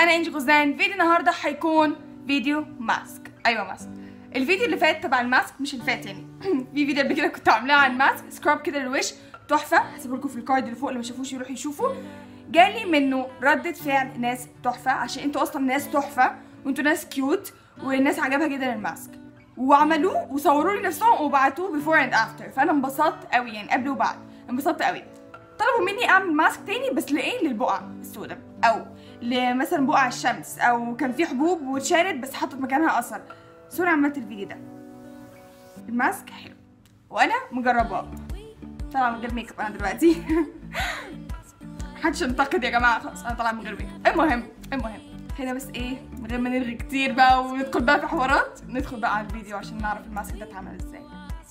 انا انجي غزلان فيديو النهارده هيكون فيديو ماسك ايوه ماسك الفيديو اللي فات تبع الماسك مش اللي فات يعني في فيديو قبل كده كنت عاملاه عن ماسك سكراب كده للوش تحفه هسيبه لكم في الكارد اللي فوق اللي ما شافوش يروحوا يشوفوا جالي منه ردة فعل ناس تحفه عشان انتوا اصلا ناس تحفه وانتوا ناس كيوت والناس عجبها جدا الماسك وعملوه وصوروا لي نفسهم وبعتوه بيفور اند افتر فانا انبسطت قوي يعني قبل وبعد انبسطت قوي طلبوا مني اعمل ماسك تاني بس لايه للبقع السوداء او لمثلا بقع الشمس او كان في حبوب واتشالت بس حطت مكانها اثر سوري عملت الفيديو ده الماسك حلو وانا مجرباه طالعه من غير ميك اب انا دلوقتي محدش ينتقد يا جماعه خلاص انا طالعه من غير ميك اب المهم المهم خلينا بس ايه من غير ما نرغي كتير بقى وندخل بقى في حوارات ندخل بقى على الفيديو عشان نعرف الماسك ده اتعمل ازاي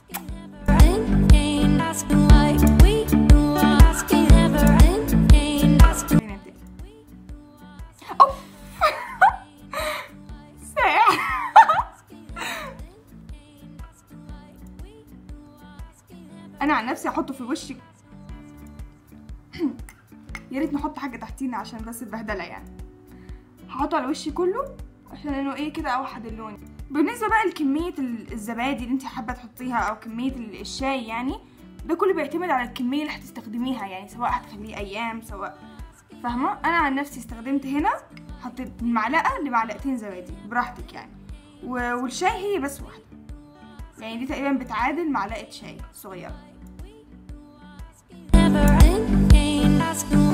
Ain't asking like we do asking ever end. Ain't asking. خلينا نبتدي اوف ساعة انا عن نفسي احطه في وشي يا ريت نحط حاجه تحتينا عشان بس البهدله يعني هحطه على وشي كله عشان انه ايه كده اوحد اللون بالنسبه بقى لكميه ال- الزبادي اللي انت حابه تحطيها او كميه ال- الشاي يعني ده كله بيعتمد على الكميه اللي هتستخدميها يعني سواء هتخليه ايام سواء فاهمه انا عن نفسي استخدمت هنا حطيت من معلقه لمعلقتين زبادي براحتك يعني و- والشاي هي بس واحده يعني دي تقريبا بتعادل معلقه شاي صغيره Never end. Ain't asking.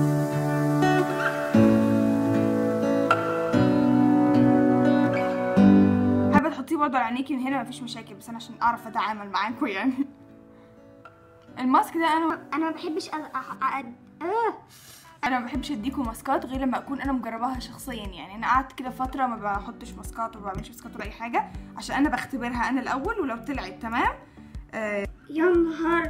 حابه تحطيه برضه على عينيكي من هنا مفيش مشاكل بس انا عشان اعرف اتعامل معاكم يعني الماسك ده انا انا ما بحبش أ... أ... أ... آه. انا ما بحبش اديكم ماسكات غير لما اكون انا مجرباها شخصيا يعني انا قعدت كده فتره ما بحطش ماسكات وما بعملش ماسكات ولا اي حاجه عشان انا بختبرها انا الاول ولو طلعت تمام آه يا نهار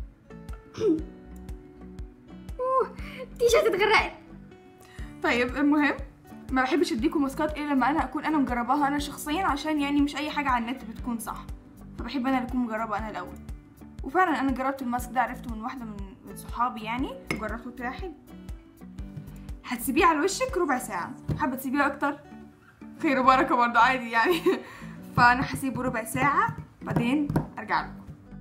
أوه، تيشيرت اتغرقت طيب المهم ما بحبش اديكم ماسكات الا لما انا اكون انا مجرباها انا شخصيا عشان يعني مش اي حاجه على النت بتكون صح فبحب انا اللي اكون مجربه انا الاول وفعلا انا جربت الماسك ده عرفته من واحده من من صحابي يعني وجربته طلع حلو هتسيبيه على وشك ربع ساعه حابه تسيبيه اكتر خير وبركه برضه عادي يعني فانا هسيبه ربع ساعه بعدين ارجع لكم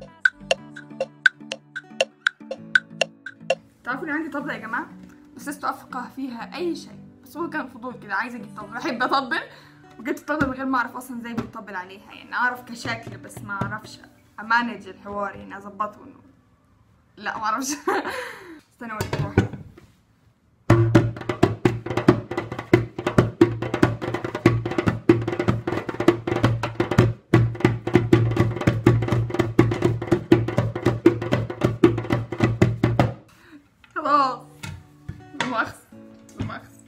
تعرفوا ان عندي طبله يا جماعه بس لست افقه فيها اي شيء بس هو كان فضول كده عايزه اجيب طبله بحب اطبل وجبت الطبله من غير ما اعرف اصلا ازاي بيطبل عليها يعني اعرف كشكل بس ما اعرفش امانج الحوار يعني اظبطه انه لا ما اعرفش استنى اوريكم واحده خلاص لا مؤاخذة لا مؤاخذة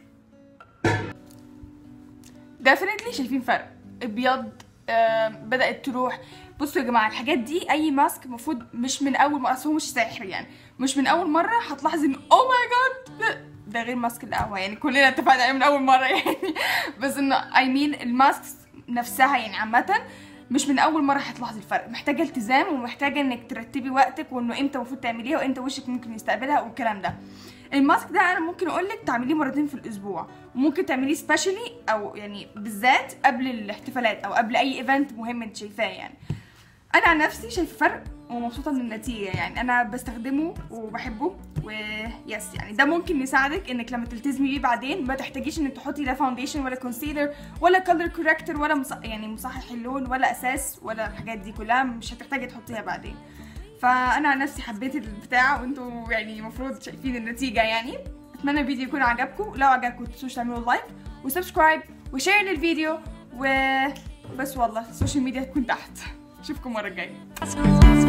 ديفنتلي شايفين فرق ابيض آم، بدات تروح بصوا يا جماعه الحاجات دي اي ماسك المفروض مش من اول مره أصل هو مش ساحر يعني مش من اول مره هتلاحظ ان او ماي جاد ده غير ماسك القهوه يعني كلنا اتفقنا عليه من اول مره يعني بس انه اي مين الماسك نفسها يعني عامه مش من اول مره هتلاحظي الفرق محتاجه التزام ومحتاجه انك ترتبي وقتك وانه امتى المفروض تعمليها وامتى وشك ممكن يستقبلها والكلام ده الماسك ده انا ممكن اقول لك تعمليه مرتين في الاسبوع وممكن تعمليه سبيشالي او يعني بالذات قبل الاحتفالات او قبل اي ايفنت مهم انت شايفاه يعني انا عن نفسي شايفه فرق ومبسوطه من النتيجه يعني انا بستخدمه وبحبه ويس يعني ده ممكن يساعدك انك لما تلتزمي بيه بعدين ما تحتاجيش انك تحطي لا فاونديشن ولا كونسيلر ولا كولر كوركتور ولا مص... يعني مصحح اللون ولا اساس ولا الحاجات دي كلها مش هتحتاجي تحطيها بعدين فانا عن نفسي حبيت البتاع وانتوا يعني المفروض شايفين النتيجه يعني اتمنى الفيديو يكون عجبكم لو عجبكم متنسوش تعملوا لايك وسبسكرايب وشير للفيديو وبس والله السوشيال ميديا تكون تحت اشوفكم المره الجايه asking.